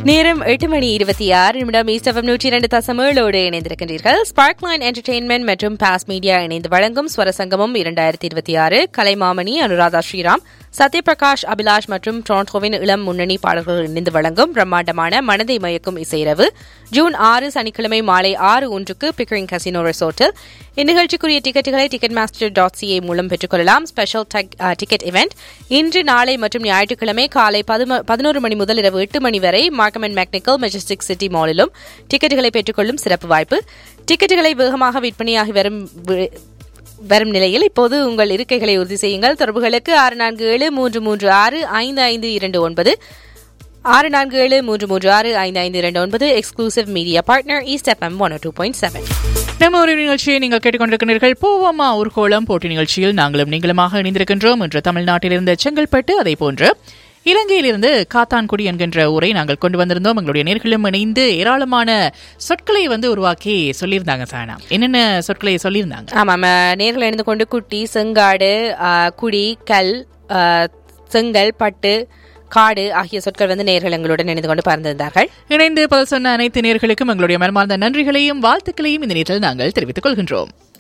நேரம் எட்டு மணி இருபத்தி ஆறு நிமிடம் ஈஸ்ட் எஃப்எம் நூற்றி இரண்டு தசம் ஏழோடு இணைந்திருக்கின்றீர்கள் ஸ்பார்க் லைன் என்டர்டெயின்மெண்ட் மற்றும் பாஸ் மீடியா இணைந்து வழங்கும் ஸ்வரசங்கமம் இரண்டாயிரத்தி இருபத்தி ஆறு கலைமாமணி அனுராதா ஸ்ரீராம் சத்யபிரகாஷ் அபிலாஷ் மற்றும் டொரண்டோவின் இளம் முன்னணி பாடல்கள் இணைந்து வழங்கும் பிரம்மாண்டமான மனதை மயக்கும் இசைரவு ஜூன் ஆறு சனிக்கிழமை மாலை ஆறு ஒன்றுக்கு பிக்கரிங் கசினோ ரிசோர்ட்டில் இந்நிகழ்ச்சிக்குரிய டிக்கெட்டுகளை டிக்கெட் மாஸ்டர் டாட் சிஏ மூலம் பெற்றுக்கொள்ளலாம் ஸ்பெஷல் டிக்கெட் இவெண்ட் இன்று நாளை மற்றும் ஞாயிற்றுக்கிழமை காலை பதினோரு மணி முதல் இரவு எட்டு மணி வரை மார்க்கம் அண்ட் மேக்னிக்கல் மெஜஸ்டிக் சிட்டி மாலிலும் டிக்கெட்டுகளை பெற்றுக்கொள்ளும் சிறப்பு வாய்ப்பு டிக்கெட்டுகளை வேகமாக விற்பனையாகி வரும் வரும் நிலையில் இப்போது உங்கள் இருக்கைகளை உறுதி செய்யுங்கள் தொடர்புகளுக்கு ஆறு நான்கு ஏழு மூன்று மூன்று ஆறு ஐந்து ஐந்து இரண்டு ஒன்பது ஆறு நான்கு ஏழு மூன்று மூன்று ஆறு ஐந்து ஐந்து இரண்டு ஒன்பது exclusive media partner east FM one two point seven நம்ம ஒரு நிகழ்ச்சியை நீங்கள் கேட்டுக்கொண்டிருக்கிறீர்கள் பூவம்மா ஊர்கோளம் போட்டி நிகழ்ச்சியில் நாங்களும் நீங்களுமாக இணைந்திருக்கின்றோம் இன்று தமிழ்நாட்டிலிருந்து செங்கல்பட்டு அதே போன்று இலங்கையிலிருந்து காத்தான்குடி என்கின்ற ஊரை நாங்கள் கொண்டு வந்திருந்தோம் எங்களுடைய நேர்களும் இணைந்து ஏராளமான சொற்களை வந்து உருவாக்கி சொல்லியிருந்தாங்க சானா என்னென்ன சொற்களை சொல்லியிருந்தாங்க ஆமாம் நேர்கள் இணைந்து கொண்டு குட்டி செங்காடு குடி கல் செங்கல் பட்டு காடு ஆகிய சொற்கள் வந்து நேர்கள் எங்களுடன் இணைந்து கொண்டு பறந்திருந்தார்கள் இணைந்து பதில் சொன்ன அனைத்து நேர்களுக்கும் எங்களுடைய மனமார்ந்த நன்றிகளையும் வாழ்த்துக்களையும் இந்த நேரத்தில் நாங்கள் தெரிவித்துக் கொள்கின்றோம்